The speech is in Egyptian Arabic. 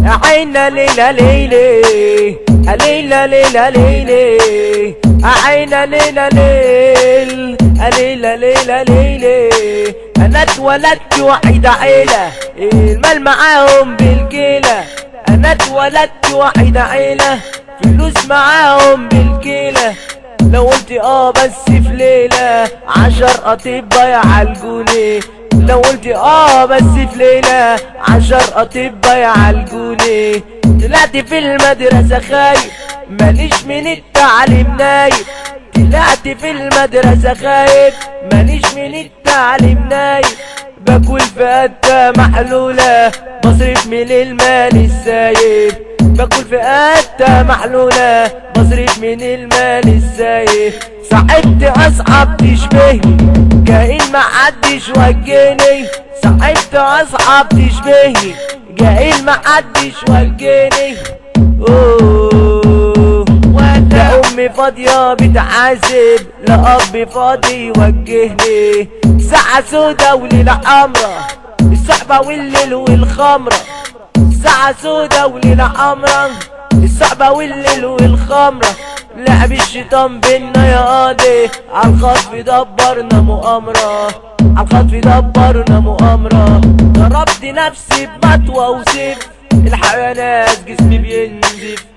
عينا ليلة ليلة ليلة ليلة ليلة عينا ليلة ليل ليلة ليلة ليلة انا اتولدت وحيدة عيلة المال معاهم بالكيلة انا اتولدت وحيدة عيلة فلوس معاهم بالكيلة لو قلت اه بس في ليلة عشر اطباء يعالجوني لو قلت اه بس في ليلة عشر اطباء يعالجوني طلعت في المدرسة خايف ماليش من التعليم نايم طلعت في المدرسة خايف ماليش من التعليم نايم باكل في قدة محلولة بصرف من المال السايب باكل في قدة محلولة بصرف من المال السايب صاحبت اصحاب تشبهني كائن محدش وجهني صاحبت اصحاب تشبهني جاهل محدش وجهني اوه لا امي فاضية بتعذب لا اب فاضي يوجهني ساعة سودا وليلة حمرا الصحبة والليل والخمرة ساعة سودا وليلة حمرا الصحبة والليل والخمرة لعب الشيطان بينا يا قاضي عالخطف دبرنا مؤامرة عالخطف دبرنا مؤامرة ضربت نفسي بمطوة وسيف الحيوانات جسمي بينزف